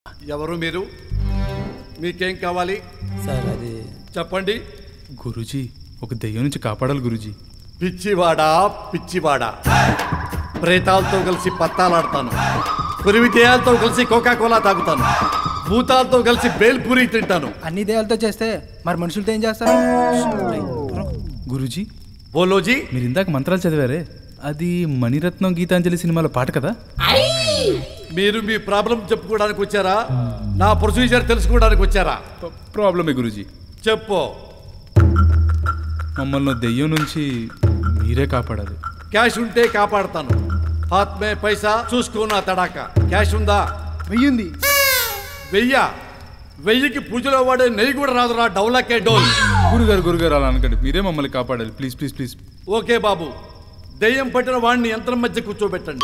ఎవరు మీరు మీకేం కావాలి సార్ అది చెప్పండి గురూజీ ఒక దెయ్యం నుంచి కాపాడాలి గురూజీ పిచ్చివాడా పిచ్చివాడా ప్రేతాలతో కలిసి పత్తాలాడతాను కురివితేయాలతో కలిసి కోకా కోలా తాగుతాను భూతాలతో కలిసి బేల్పూరి తింటాను అన్ని దేయాలతో చేస్తే మరి మనుషులతో ఏం చేస్తారు గురూజీ బోలోజీ మీరు ఇందాక మంత్రాలు చదివారే అది మణిరత్నం గీతాంజలి సినిమాలో పాట కదా మీరు మీ ప్రాబ్లం చెప్పుకోవడానికి వచ్చారా నా ప్రొసీజర్ తెలుసుకోవడానికి వచ్చారా ప- ప్రాబ్లమే గురూజీ చెప్పు మమ్మల్ని దెయ్యం నుంచి మీరే కాపాడాలి క్యాష్ ఉంటే కాపాడతాను హాత్మే పైసా చూసుకోనా తడాక క్యాష్ ఉందా వెయ్యింది వెయ్య వెయ్యికి పూజలో వాడే నెయ్యి కూడా రాదురా డౌలకే డోల్ గురుగారు గురుగారు అలా అనకండి మీరే మమ్మల్ని కాపాడాలి ప్లీజ్ ప్లీజ్ ప్లీజ్ ఓకే బాబు దెయ్యం పట్టిన వాడిని యంత్రం మధ్య కూర్చోబెట్టండి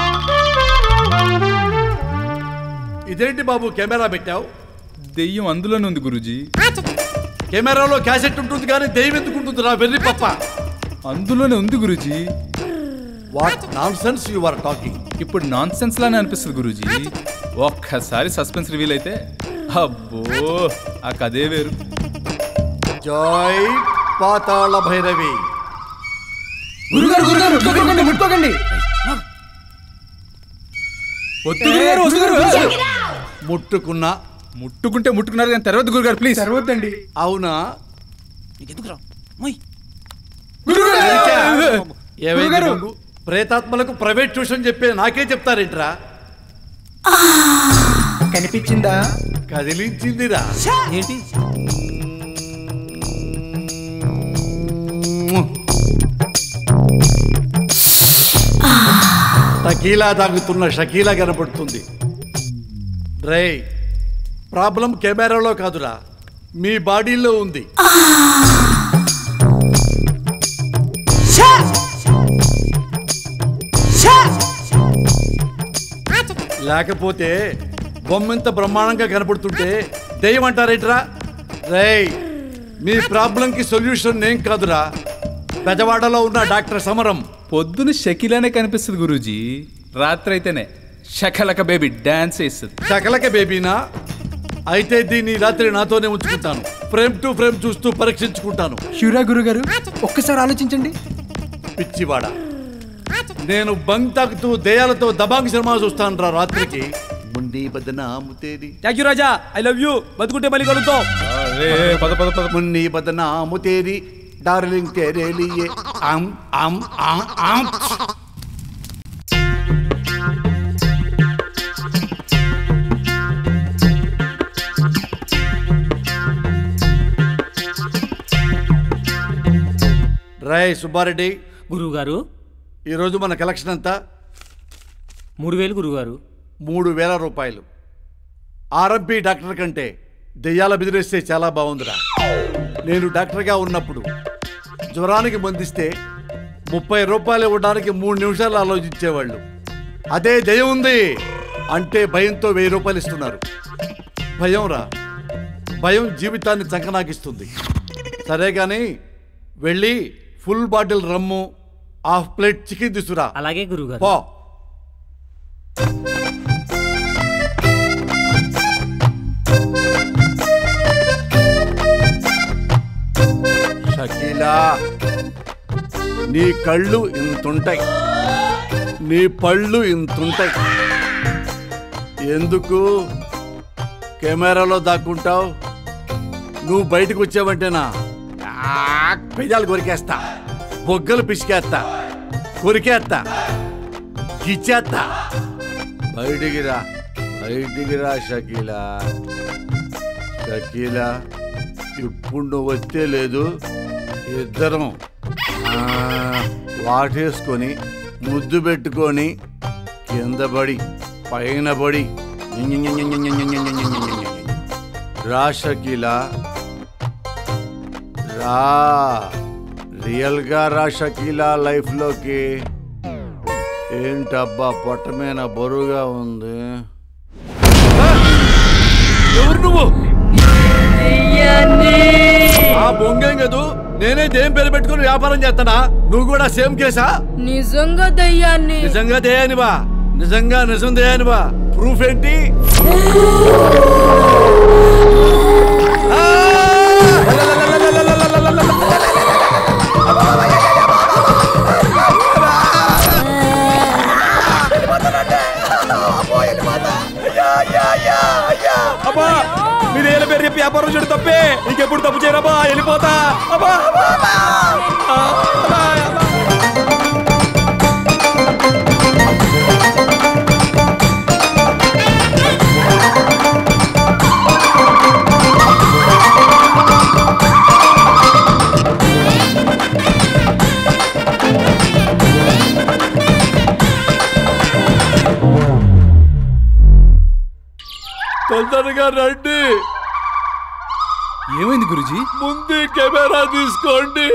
ఇదేంటి బాబు కెమెరా పెట్టావు దెయ్యం అందులోనే ఉంది గురూజీ కెమెరాలో క్యాసెట్ ఉంటుంది కానీ దెయ్యం ఎందుకు ఉంటుంది రా వెర్రి పప్ప అందులోనే ఉంది Guruji what nonsense you are talking ఇప్పుడు నాన్ సెన్స్ లానే అనిపిస్తుంది గురూజీ ఒక్కసారి సస్పెన్స్ రివీల్ అయితే అబ్బో ఆ కథే వేరు జై పాతాళ భైరవి గురుగారు గురుగారు ముట్టుకోకండి ముట్టుకోకండి వద్దు గురుగారు, వద్దు గురుగారు. ముట్టుకున్నా ముట్టుకుంటే ముట్టుకున్నారు కానీ తర్వాత గురుగారు ప్లీజ్ తెరవద్దండి అవునా గురుగారు! ఏమైంది గురుగారు. బాబు? ప్రేతాత్మలకు ప్రైవేట్ ట్యూషన్ చెప్పే నాకే చెప్తారేంట్రా కనిపించిందా కదిలించిందిరా ఏంటి టకీలా తాగుతున్న షకీలా కనపడుతుంది రే ప్రాబ్లం కెమెరాలో కాదురా మీ బాడీలో ఉంది లేకపోతే బొమ్మంత బ్రహ్మాండంగా కనపడుతుంటే దెయ్యం అంటారేంట్రా రేయ్ మీ ప్రాబ్లంకి సొల్యూషన్ నేను కాదురా పెదవాడలో ఉన్న డాక్టర్ సమరం పొద్దున షకిలానే కనిపిస్తుంది గురూజీ రాత్రి అయితేనే షకలక బేబీ డాన్స్ వేస్తుంది చకలక బేబీనా అయితే దీన్ని ఈ రాత్రి నాతోనే ఉంచుకుంటాను ఫ్రేమ్ టు ఫ్రేమ్ చూస్తూ పరీక్షించుకుంటాను షూరా గురుగారు ఒక్కసారి ఆలోచించండి పిచ్చివాడ నేను బంగ్ తాకుతూ దయాలతో దబాంగ్ సినిమా చూస్తాను రా రాత్రికి ముండి బదనాము తేరి thank you Raja I love you బతుకుంటే మళ్ళీ కలుద్దాం అరే, పద పద పద మున్ని బదనాము తేరి డార్లింగ్ తేరే లియే ఆమ్ ఆమ్ ఆమ్ ఆమ్ రాయ్ సుబ్బారెడ్డి గురువుగారు ఈరోజు మన కలెక్షన్ అంతా మూడు వేలు గురువుగారు మూడు వేల రూపాయలు ఆర్ఎంపీ డాక్టర్ కంటే దెయ్యాల బెదిరిస్తే చాలా బాగుందిరా నేను డాక్టర్గా ఉన్నప్పుడు జ్వరానికి మందిస్తే ముప్పై రూపాయలు ఇవ్వడానికి మూడు నిమిషాలు ఆలోచించేవాళ్ళు అదే దెయ్యం ఉంది అంటే భయంతో వెయ్యి రూపాయలు ఇస్తున్నారు భయం రా భయం జీవితాన్ని చంకనాకిస్తుంది సరే కానీ వెళ్ళి full bottle rum half plate chicken తీసుకురా అలాగే గురువుగారు పో షకీలా నీ కళ్ళు ఇంతుంటాయి నీ పళ్ళు ఇంతుంటాయి ఎందుకు కెమెరాలో దాక్కుంటావు నువ్వు బయటకు వచ్చావంటేనా ఆ, పెదాలు కొరికేస్తా బొగ్గలు పిసికేస్తా కొరికేస్తా గిచ్చేస్తా బయటికి రా బయటికి రా షకీలా షకీలా ఇప్పుడు నువ్వు వచ్చే లేదు ఇద్దరం ఆ, వాటేసుకొని ముద్దు పెట్టుకొని కింద పడి పైన పడి రా షకీలా రా రియల్గా రా షకీలా లైఫ్లోకి ఏంటబ్బా పొట్ట మీద బరువుగా ఉంది ఎవరు నువ్వు ఆ బొంగేం కదూ నేనే దేం పేరు పెట్టుకుని వ్యాపారం చేస్తానా నువ్వు కూడా సేమ్ కేసా నిజంగా దయ్యాన్ని నిజంగా దేయానివా నిజంగా నిజం దేయానివా ప్రూఫ్ ఏంటి అబ్బా మీరు ఏళ్ళ పేరు చెప్పి వ్యాపారం చేయడం తప్పే ఇంకెప్పుడు తప్పు చేయరబ్బా వెళ్ళిపోతా అబ్బా అబ్బా, అబ్బా. ఆ, అబ్బా, అబ్బా. తొందరగా రండి ఏమైంది గురుజీ ముందు కెమెరా తీసుకోండి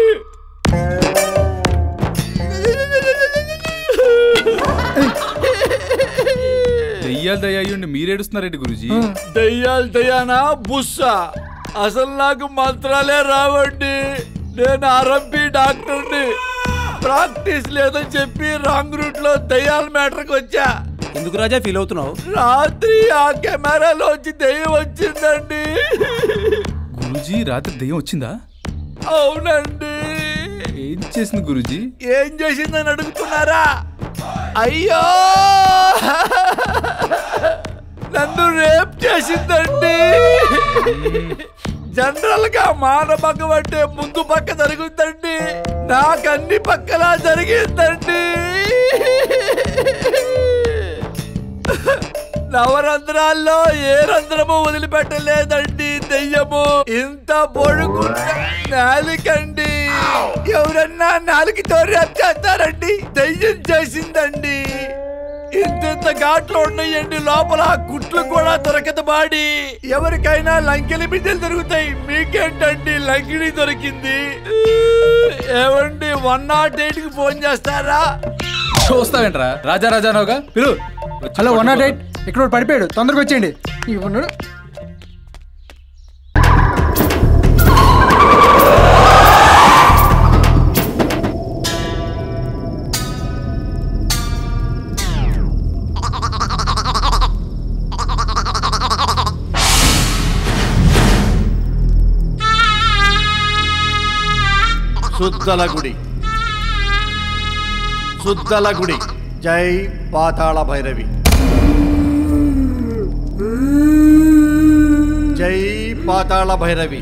దెయ్యాలు దయ్యాయుండి మీరేడుస్తున్నారేంటి గురుజీ దయ్యాలు దయ్యానా బుస్స అసలు నాకు మంత్రాలే రావండి నేను ఆర్ఎంపి డాక్టర్ని ప్రాక్టీస్ లేదని చెప్పి రాంగ్ రూట్ లో దయ్యాల మ్యాటర్కి వచ్చా ఎందుకు రాజా ఫీల్ అవుతున్నావు రాత్రి ఆ కెమెరాలోంచి దయ్యం వచ్చిందండి గురుజీ రాత్రి దెయ్యం వచ్చిందా అవునండి ఏం చేసింది గురుజీ ఏం చేసిందని అడుగుతున్నారా అయ్యో నన్ను రేప్ చేసిందండి జనరల్ గా మానభంగం అంటే ముందు పక్క జరుగుతుందండి నాకు అన్ని పక్కలా జరిగిందండి నవరంధ్రాల్లో ఏ రంధ్రము వదిలిపెట్టలేదండి దెయ్యము ఇంత పొడుగున్న నాలికండి ఎవరన్నా నాలుగుతో రేప్ చేస్తారండి దెయ్యం చేసిందండి ఇంత ఘాట్లు ఉన్నాయండి లోపల గుట్లు కూడా దొరకదు బాడి ఎవరికైనా లంకెలి బిడ్డలు దొరుకుతాయి మీకేంటండి లంకిడి దొరికింది ఏమండి వన్ నాట్ ఎయిట్ కి ఫోన్ చేస్తారా చూస్తావేంట్రా రాజా రాజానోగా పిలు హలో వన్ నాట్ ఎయిట్ ఇక్కడ ఒకడు పడిపోయాడు తొందరగా వచ్చేయండి ఇవ్వన్నాడు శుద్ధల గుడి శుద్ధల గుడి జై పాతాళ భైరవి జై పాతాళ భైరవి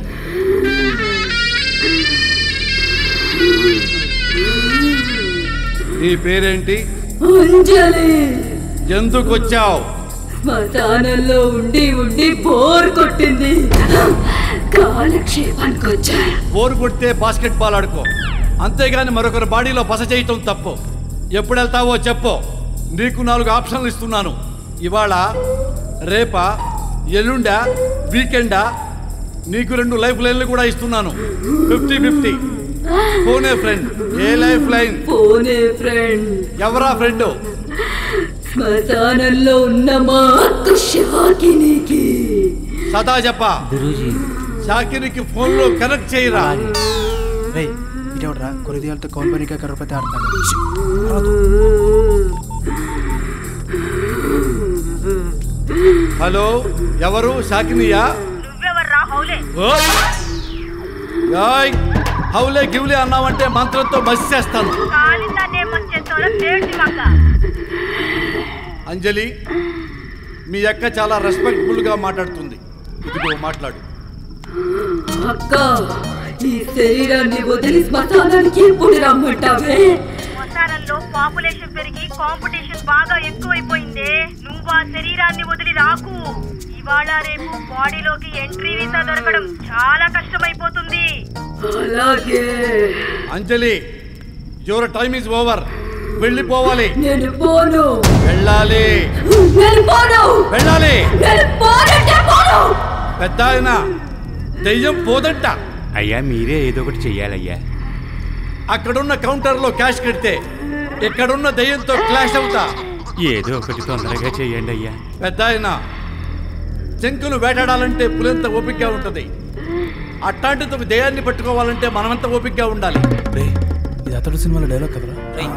నీ పేరేంటి అంజలి ఎందుకు వచ్చావు శ్మశానంలో ఉండి ఉండి బోర్ కొట్టింది కాలక్షేపానికి వచ్చా బోరు కొడితే బాస్కెట్ బాల్ ఆడుకో అంతేగాని మరొకరి బాడీలో బస చేయటం తప్పు ఎప్పుడు వెళ్తావో చెప్పు నీకు నాలుగు ఆప్షన్లు ఇస్తున్నాను ఇవాళ రేపా ఎల్లుండా వీకెండా నీకు రెండు లైఫ్ లైన్లు కూడా ఇస్తున్నాను fifty fifty phone a friend a life line phone a friend ఎవరా ఫ్రెండ్ శ్మశానంలో ఉన్న మా అక్క షాకినికి సదా చెప్ప గురూజీ షాకిరికి ఫోన్లో కనెక్ట్ చేయరా రే ఇదేవడరా కొరిదియాలతో కౌల్పనిక కర్రపతి ఆడతాడు హలో ఎవరు షాకినియా నువ్వెవర్రా హౌలే యాయ్ హౌలే గివ్లే అన్నావంటే మంత్రంతో బస్ చేస్తాను కాలిందాన్నే మంచేస్తోలో తేడ్చి మక్క అంజలి మీ అక్క చాలా రెస్పెక్ట్ఫుల్గా మాట్లాడుతుంది ఇదిగో మాట్లాడు అక్క ఈ శరీరాన్ని వదిలి శ్మశానానికి ఎప్పుడు రమ్మంటావే శ్మశానంలో పాపులేషన్ పెరిగి కాంపిటీషన్ బాగా ఎక్కువైపోయిందే నువ్వు ఆ శరీరాన్ని వదిలి రాకు ఇవాళ రేపు బాడీలోకి ఎంట్రీ వీసా దొరకడం చాలా కష్టమైపోతుంది అలాగే Anjali your time is over వెళ్ళిపోవాలి నేను పోను వెళ్ళాలి నేను పోను వెళ్ళాలి నేను పోనంటే పోను పెద్ద ఆయన దెయ్యం పోదంట అయ్యా మీరే ఏదో ఒకటి చెయ్యాలయ్యా అక్కడున్న కౌంటర్లో క్యాష్ కడితే ఇక్కడున్న దెయ్యంతో క్లాష్ అవుతా ఏదో ఒకటి తొందరగా చెయ్యండి అయ్యా పెద్ద ఆయన శంకులు వేటాడాలంటే పులెంత ఓపికగా ఉంటుంది అట్లాంటిది ఒక దెయ్యాన్ని పట్టుకోవాలంటే మనమంత ఓపికగా ఉండాలి రే ఇది అతడు సినిమాలో డైలాగ్ కదరా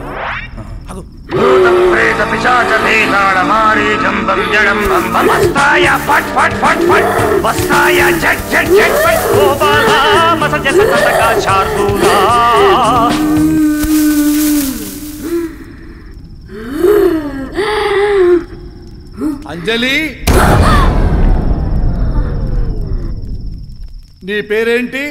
ప్రేత పిశాచ భేతాళమారీచం జడంబం వస్తాయ ఫట్ ఫట్ ఫట్ ఫట్ వస్తాయ జట్ జట్ జట్ ఫట్ ఓ బాలా మసజ సతక శార్దూలా అంజలి నీ పేరేంటి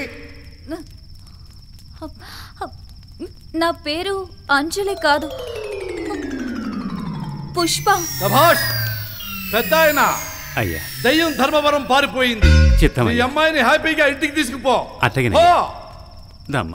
నా పేరు అంజలి కాదు పుష్ప సభాష్ పెద్ద ఆయన అయ్యా దయ్యం ధర్మవరం పారిపోయింది చిత్తమయ్య. ఈ అమ్మాయిని హ్యాపీగా ఇంటికి తీసుకుపో అట్టగనే. పో. దమ్మ